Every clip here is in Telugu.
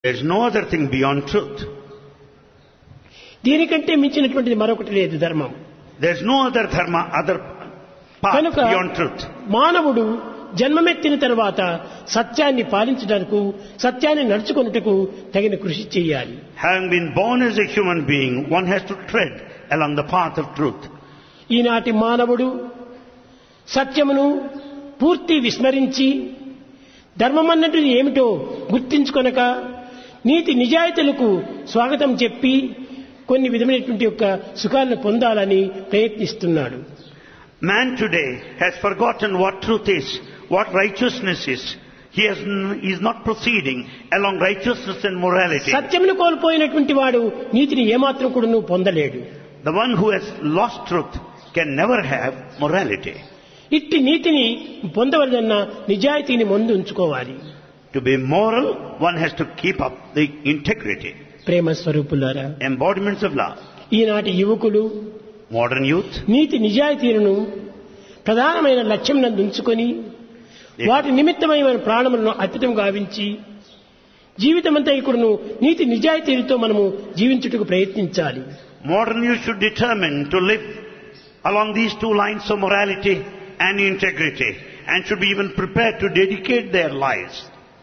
There's no other thing beyond truth. దీనికంటే మించినటువంటిది మరొకటి లేదు ధర్మం There's no other dharma, other path కనుక beyond truth. మానవుడు జన్మమెత్తిన తర్వాత సత్యాన్ని పాలించడానికి సత్యాన్ని నడుచుకున్నటకు తగిన కృషి చేయాలి Having been born as a human being, one has to tread along the path of truth. ఈనాటి మానవుడు సత్యమును పూర్తి విస్మరించి ధర్మమన్నది ఏమిటో గుర్తించుకొనక నీతి నిజాయితీలకు స్వాగతం చెప్పి కొన్ని విధమైనటువంటి యొక్క సుఖాలను పొందాలని ప్రయత్నిస్తున్నాడు Man today has forgotten what truth is, what righteousness is. He has n- he is not proceeding along righteousness and morality. సత్యమును కోల్పోయినటువంటి వాడు నీతిని ఏమాత్రం కూడా నువ్వు పొందలేడు The one who has lost truth can never have morality. ఇట్టి నీతిని పొందవలన నిజాయితీని ముందు ఉంచుకోవాలి To be moral, one has to keep up the integrity, ప్రేమ స్వరూపులారా embodiments of love. ఈనాటి యువకులు Modern youth, నీతి నిజాయితీలను ప్రధానమైన లక్ష్యం నందు ఉంచుకొని వాటి నిమిత్తమైన ప్రాణములను అర్పితం గావించి జీవితమంతా ఇక్కడను నీతి నిజాయితీలతో మనము జీవించుటకు ప్రయత్నించాలి modern youth should determine to live along these two lines of morality and integrity and should be even prepared to dedicate their lives.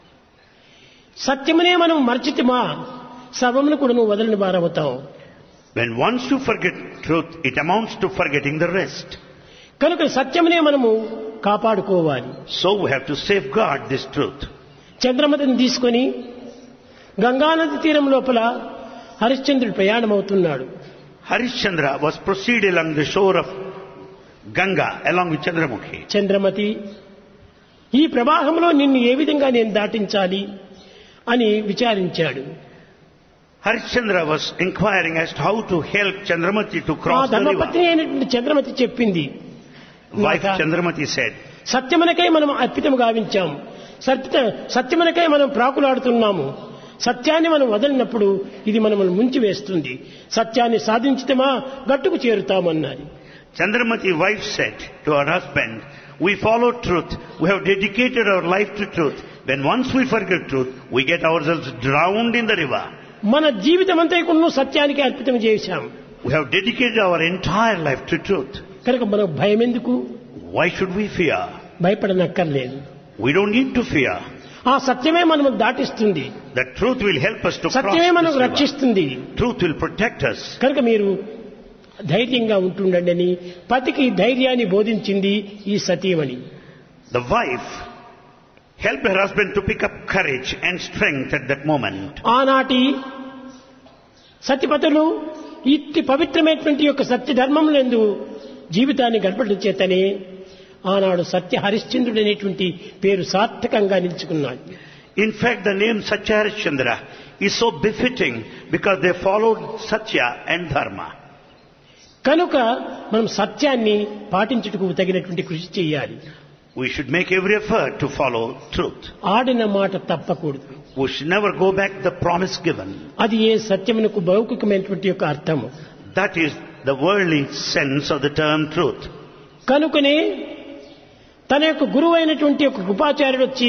సత్యమునే మనం మర్చితిమా సర్వమును కూడా నువ్వు వదలని వారవుతావు When once you forget truth, it amounts to forgetting the rest. కనుక సత్యమునే మనము కాపాడుకోవాలి So we have to safeguard this truth. చంద్రమతిని తీసుకొని గంగానది తీరం లోపల హరిశ్చంద్రుడు ప్రయాణమవుతున్నాడు Harishchandra was proceeding along the shore of Ganga along with Chandramukhi. Chandramati ఈ ప్రవాహంలో నిన్ను ఏ విధంగా నేను దాటించాలి అని విచారించాడు Harishchandra was inquiring as to how to help Chandramati to ఆ cross the ధర్మపత్ని river. అయినటువంటి చంద్రమతి చెప్పింది Wife నాథ, Chandramati said, సత్యమునకై మనం అర్పితం గావించాము సత్య సత్యమునకై మనం ప్రాకులాడుతున్నాము సత్యాన్ని మనం వదలినప్పుడు ఇది మనల్ని ముంచి వేస్తుంది సత్యాన్ని సాధించితమా గట్టుకు చేరుతామన్నది Chandramati wife said to her husband, we follow truth. We have dedicated our life to truth. When once we forget truth, we get ourselves drowned in the river. మన జీవితమంతా కూడా సత్యానికి అర్పితం చేశాం We have dedicated our entire life to truth. కనుక మనకు భయం ఎందుకు Why should we fear? భయపడనక్కర్లేదు We don't need to fear. ఆ సత్యమే మనము దాటిస్తుంది The truth will help us to cross సత్యమే this మనకు river. రక్షిస్తుంది Truth will protect us. కనుక మీరు ధైర్యంగా ఉంటుండండి అని పతికి ధైర్యాన్ని బోధించింది ఈ సతీమణి The wife helped her husband to pick up courage and strength at that moment. ఆనాటి సతిపతులు ఇట్టి పవిత్రమైనటువంటి యొక్క సత్య ధర్మములందు జీవితాన్ని గడపడం చేతనే ఆనాడు సత్య హరిశ్చంద్రుడు అనేటువంటి పేరు సార్థకంగా నిలుచుకున్నాడు In fact, the name Satya Harishchandra is so befitting because they followed Satya and Dharma. కనుక మనం సత్యాన్ని పాటించుటకు తగినటువంటి కృషి చేయాలి We should make every effort to follow truth. ఆడిన మాట తప్పకూడదు We should never go back the promise given. అది ఏ సత్యమునకు భౌతికమైనటువంటి యొక్క అర్థము That is the worldly sense of the term truth. కనుకనే తన యొక్క గురువు అయినటువంటి ఒక కృపాచార్యుడు వచ్చి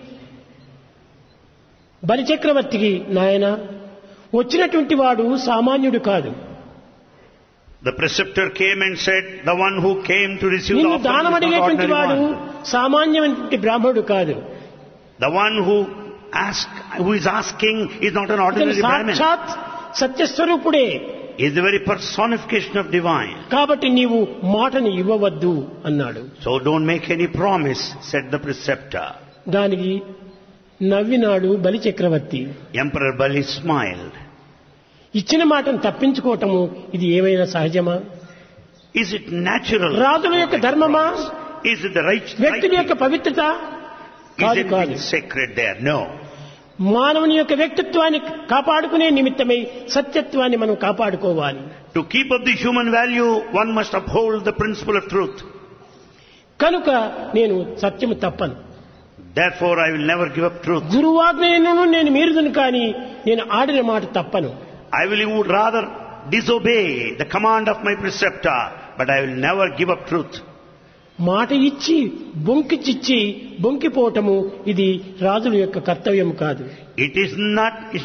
బలిచక్రవర్తికి నాయన వచ్చినటువంటి వాడు సామాన్యుడు కాదు The preceptor came and said, the one who came to receive the నిన్ను offering దానం is not అడిగేటువంటి ordinary వాడు one. సామాన్యమైనటువంటి బ్రాహ్మణుడు కాదు The one who ask, who is asking is not an ఇతను ordinary Brahmin. సాక్షాత్ సత్యస్వరూపుడే He is the very personification of divine. కాబట్టి నీవు మాటని ఇవ్వవద్దు అన్నాడు So don't make any promise, said the preceptor. దానికి నవ్వినాడు బలి చక్రవర్తి Emperor Bali smiled. ఇచ్చిన మాటను తప్పించుకోవటము ఇది ఏమైనా సహజమా Is it natural? రాజుల యొక్క ధర్మమా Is it the right, right వ్యక్తుల యొక్క thing? పవిత్రత Is కాదు it కాదు being sacred there? No. మానవుని యొక్క వ్యక్తిత్వాన్ని కాపాడుకునే నిమిత్తమై సత్యత్వాన్ని మనం కాపాడుకోవాలి To keep up the human value, one must uphold the principle of truth. కనుక నేను సత్యము తప్పను Therefore, I will never give up truth. గురువాజ్ఞను నేను మీరుదును కానీ నేను ఆడిన మాట తప్పను I will would rather disobey the command of my preceptor, but I will never give up truth. మాట ఇచ్చి బొంకిచిచ్చి బొంకిపోవటము ఇది రాజుల యొక్క కర్తవ్యం కాదు It is not,